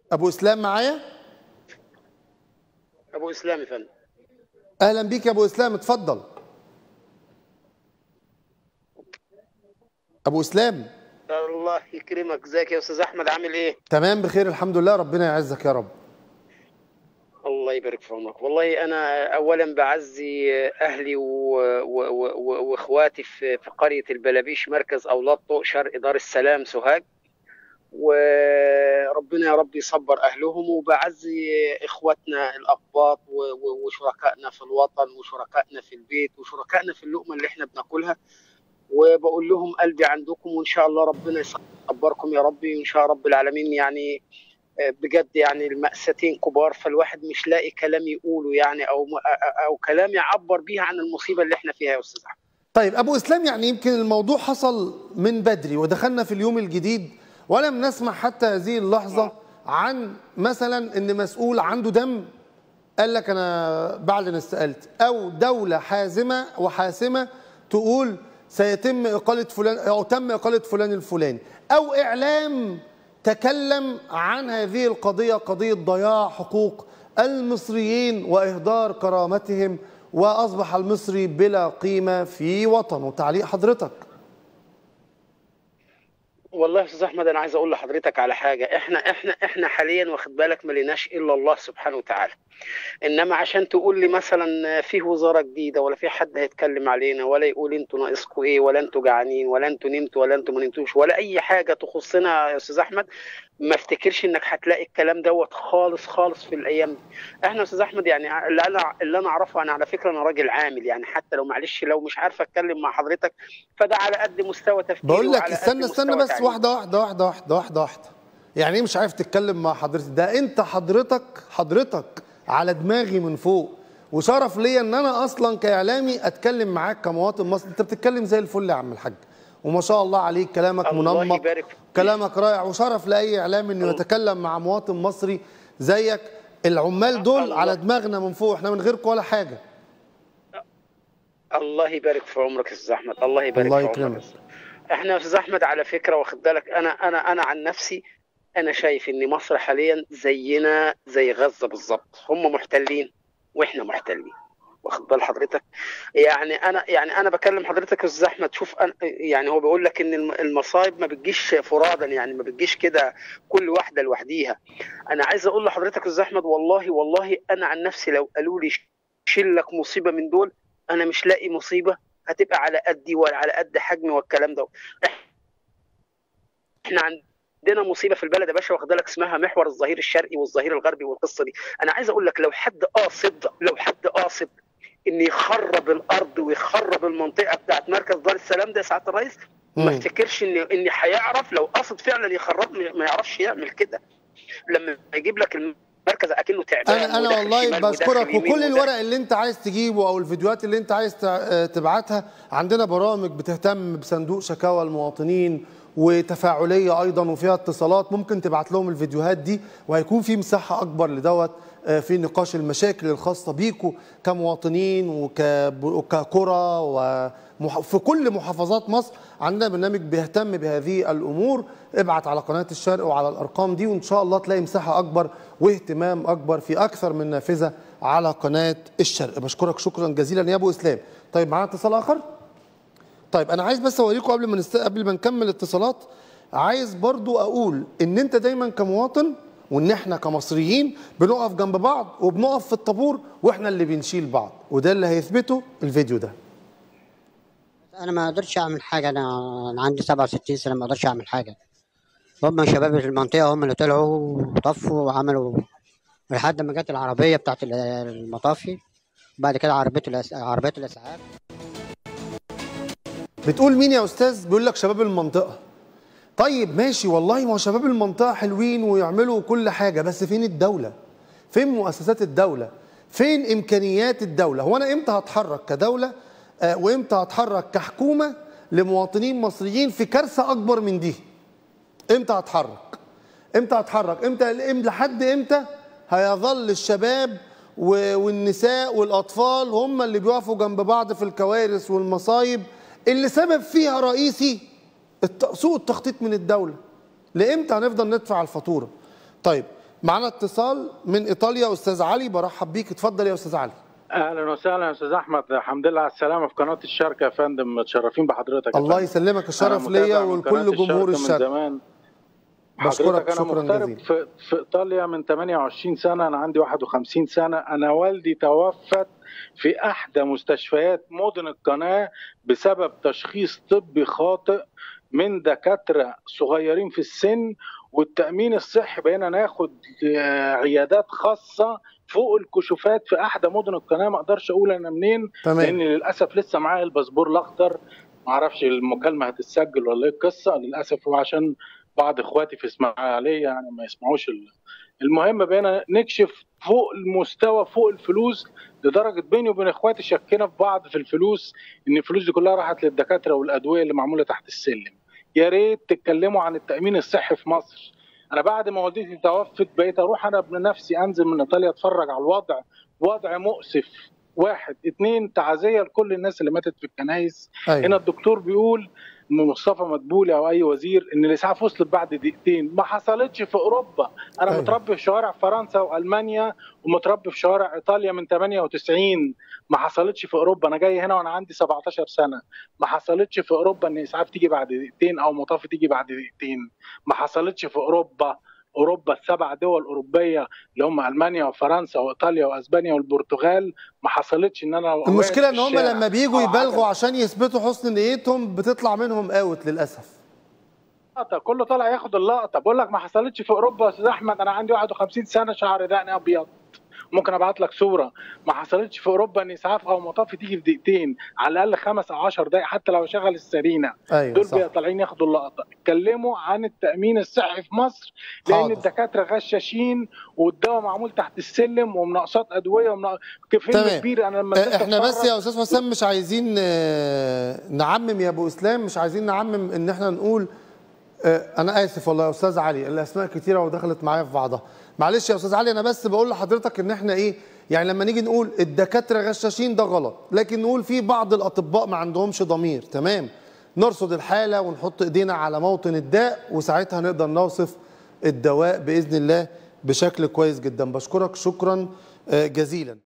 ابو اسلام معايا ابو اسلام يا فندم اهلا بيك يا ابو اسلام اتفضل ابو اسلام الله يكرمك ازيك يا استاذ احمد عامل ايه تمام بخير الحمد لله ربنا يعزك يا رب الله يبارك في عمرك والله انا اولا بعزي اهلي و- و- و- واخواتي في في قريه البلابيش مركز اولاد طوق شرق دار السلام سوهاج وربنا يا رب يصبر اهلهم وبعزي اخواتنا الاقباط و- و- وشركائنا في الوطن وشركائنا في البيت وشركائنا في اللقمه اللي احنا بناكلها وبقول لهم قلبي عندكم وان شاء الله ربنا يصبركم يا ربي وان شاء رب العالمين يعني بجد يعني المأساتين كبار فالواحد مش لاقي كلام يقوله يعني او او كلام يعبر بيه عن المصيبه اللي احنا فيها يا استاذ احمد طيب ابو اسلام يعني يمكن الموضوع حصل من بدري ودخلنا في اليوم الجديد ولم نسمع حتى هذه اللحظه عن مثلا ان مسؤول عنده دم قال لك انا بعلن استقالتي او دوله حازمه وحاسمه تقول سيتم اقاله فلان او تم اقاله فلان الفلاني او اعلام تكلم عن هذه القضيه قضيه ضياع حقوق المصريين واهدار كرامتهم واصبح المصري بلا قيمه في وطنه تعليق حضرتك والله يا استاذ احمد انا عايز اقول لحضرتك على حاجه احنا احنا احنا حاليا واخد بالك ما لناش الا الله سبحانه وتعالى انما عشان تقول لي مثلا في وزاره جديده ولا في حد هيتكلم علينا ولا يقول انتوا ناقصكم ايه ولا انتوا جعانين ولا انتوا نمتوا ولا انتوا ما نمتوش ولا اي حاجه تخصنا يا استاذ احمد ما افتكرش انك هتلاقي الكلام دوت خالص خالص في الايام دي احنا يا استاذ احمد يعني اللي انا اللي انا اعرفه انا على فكره انا راجل عامل يعني حتى لو معلش لو مش عارف اتكلم مع حضرتك فده على قد مستوى تفكيري بقول لك وعلى قد استنى استنى مستوى بس تعليمي. واحده واحده واحده واحده واحده واحده يعني ايه مش عارف تتكلم مع حضرتك ده انت حضرتك حضرتك على دماغي من فوق وشرف ليا ان انا اصلا كاعلامي اتكلم معاك كمواطن مصري انت بتتكلم زي الفل يا عم الحاج وما شاء الله عليك كلامك الله منمق يبارك فيك. كلامك رائع وشرف لاي اعلامي انه يتكلم مع مواطن مصري زيك العمال دول الله. على دماغنا من فوق احنا من غيركم ولا حاجه الله يبارك في عمرك يا استاذ احمد الله يبارك الله في عمرك يكرمك. يا أستاذ. احنا يا استاذ احمد على فكره واخد بالك انا انا انا عن نفسي انا شايف ان مصر حاليا زينا زي غزه بالظبط هم محتلين واحنا محتلين واخد بال حضرتك يعني انا يعني انا بكلم حضرتك يا استاذ احمد شوف أنا يعني هو بيقول لك ان الم- المصايب ما بتجيش فرادا يعني ما بتجيش كده كل واحده لوحديها انا عايز اقول لحضرتك يا استاذ احمد والله والله انا عن نفسي لو قالوا لي شيل لك مصيبه من دول انا مش لاقي مصيبه هتبقى على قدي ولا على قد حجمي والكلام ده احنا عندنا مصيبه في البلد يا باشا واخد بالك اسمها محور الظهير الشرقي والظهير الغربي والقصه دي انا عايز اقول لك لو حد قاصد لو حد قاصد ان يخرب الارض ويخرب المنطقه بتاعت مركز دار السلام ده يا سعاده الرئيس ما مم. افتكرش ان ان هيعرف لو قاصد فعلا يخرب ما يعرفش يعمل كده لما يجيب لك المركز اكنه تعبان انا انا وداخل والله شمال وداخل بشكرك يمين وكل وداخل- الورق اللي انت عايز تجيبه او الفيديوهات اللي انت عايز تع- تبعتها عندنا برامج بتهتم بصندوق شكاوى المواطنين وتفاعليه ايضا وفيها اتصالات ممكن تبعت لهم الفيديوهات دي وهيكون في مساحه اكبر لدوت آه، في نقاش المشاكل الخاصه بيكم كمواطنين وك- وكقرى وفي كل محافظات مصر عندنا برنامج بيهتم بهذه الامور ابعت على قناه الشرق وعلى الارقام دي وان شاء الله تلاقي مساحه اكبر واهتمام اكبر في اكثر من نافذه على قناه الشرق بشكرك شكرا جزيلا يا ابو اسلام طيب معانا اتصال اخر طيب انا عايز بس اوريكم قبل ما نست... قبل ما نكمل اتصالات عايز برضو اقول ان انت دايما كمواطن وان احنا كمصريين بنقف جنب بعض وبنقف في الطابور واحنا اللي بنشيل بعض وده اللي هيثبته الفيديو ده انا ما اقدرش اعمل حاجه انا انا عندي 67 سنه ما اقدرش اعمل حاجه هم شباب المنطقه هم اللي طلعوا وطفوا وعملوا لحد ما جت العربيه بتاعت ال- المطافي بعد كده عربيه الأس... عربيه الاسعاف بتقول مين يا استاذ بيقول لك شباب المنطقه طيب ماشي والله ما هو شباب المنطقه حلوين ويعملوا كل حاجه بس فين الدوله فين مؤسسات الدوله فين امكانيات الدوله هو انا امتى هتحرك كدوله آه وامتى هتحرك كحكومه لمواطنين مصريين في كارثه اكبر من دي امتى هتحرك امتى هتحرك امتى إم- لحد امتى هيظل الشباب و- والنساء والاطفال هم اللي بيقفوا جنب بعض في الكوارث والمصايب اللي سبب فيها رئيسي الت- سوء التخطيط من الدوله لامتى هنفضل ندفع الفاتوره طيب معانا اتصال من ايطاليا استاذ علي برحب بيك اتفضل يا استاذ علي اهلا وسهلا يا استاذ احمد الحمد لله على السلامه في قناه الشركه يا فندم متشرفين بحضرتك يا الله فندم. يسلمك الشرف أنا ليا متابع من قناة ولكل جمهور من الشرق زمان بشكرك حضرتك انا شكرا مغترب جزيلا في, في ايطاليا من 28 سنه انا عندي 51 سنه انا والدي توفت في احدى مستشفيات مدن القناه بسبب تشخيص طبي خاطئ من دكاتره صغيرين في السن والتامين الصحي بقينا ناخد آه، عيادات خاصه فوق الكشوفات في احدى مدن القناه ما اقدرش اقول انا منين لان تمام للاسف لسه معايا الباسبور الاخضر ما اعرفش المكالمه هتتسجل ولا ايه القصه للاسف هو عشان بعض اخواتي في اسماعيليه يعني ما يسمعوش ال- المهم بقينا نكشف فوق المستوى فوق الفلوس لدرجه بيني وبين اخواتي شكينا في بعض في الفلوس ان الفلوس دي كلها راحت للدكاتره والادويه اللي معموله تحت السلم يا ريت تتكلموا عن التامين الصحي في مصر انا بعد ما والدتي توفت بقيت اروح انا بنفسي انزل من ايطاليا اتفرج على الوضع وضع مؤسف واحد اتنين تعزيه لكل الناس اللي ماتت في الكنايس هنا ايوه الدكتور بيقول إن مصطفى مدبولي او اي وزير ان الاسعاف وصلت بعد دقيقتين ما حصلتش في اوروبا انا أيوة. متربي في شوارع فرنسا والمانيا ومتربي في شوارع ايطاليا من 98 ما حصلتش في اوروبا انا جاي هنا وانا عندي 17 سنه ما حصلتش في اوروبا ان اسعاف تيجي بعد دقيقتين او مطافي تيجي بعد دقيقتين ما حصلتش في اوروبا اوروبا السبع دول اوروبيه اللي هم المانيا وفرنسا وايطاليا واسبانيا والبرتغال ما حصلتش ان انا واقف المشكله في ان هم الشارع لما بيجوا أو يبالغوا عشان يثبتوا حسن نيتهم بتطلع منهم اوت للاسف لقطه كله طالع ياخد اللقطه بقول لك ما حصلتش في اوروبا يا استاذ احمد انا عندي 51 سنه شعر دقني ابيض ممكن ابعت لك صوره ما حصلتش في اوروبا ان اسعاف او مطافي تيجي في دقيقتين على الاقل خمس او 10 دقائق حتى لو شغل السرينه ايوه دول صح بقى طالعين ياخدوا اللقطه اتكلموا عن التامين الصحي في مصر لان حاضر. الدكاتره غشاشين والدواء معمول تحت السلم ومناقصات ادويه ومناقص فيلم تمام. كبير انا لما آه، نزلت احنا بس أتفرج- يا استاذ حسام مش عايزين آه، نعمم يا ابو اسلام مش عايزين نعمم ان احنا نقول آه، انا اسف والله يا استاذ علي الاسماء كتيره ودخلت معايا في بعضها معلش يا استاذ علي انا بس بقول لحضرتك ان احنا ايه يعني لما نيجي نقول الدكاتره غشاشين ده غلط لكن نقول في بعض الاطباء ما عندهمش ضمير تمام نرصد الحاله ونحط ايدينا على موطن الداء وساعتها نقدر نوصف الدواء باذن الله بشكل كويس جدا بشكرك شكرا آه، جزيلا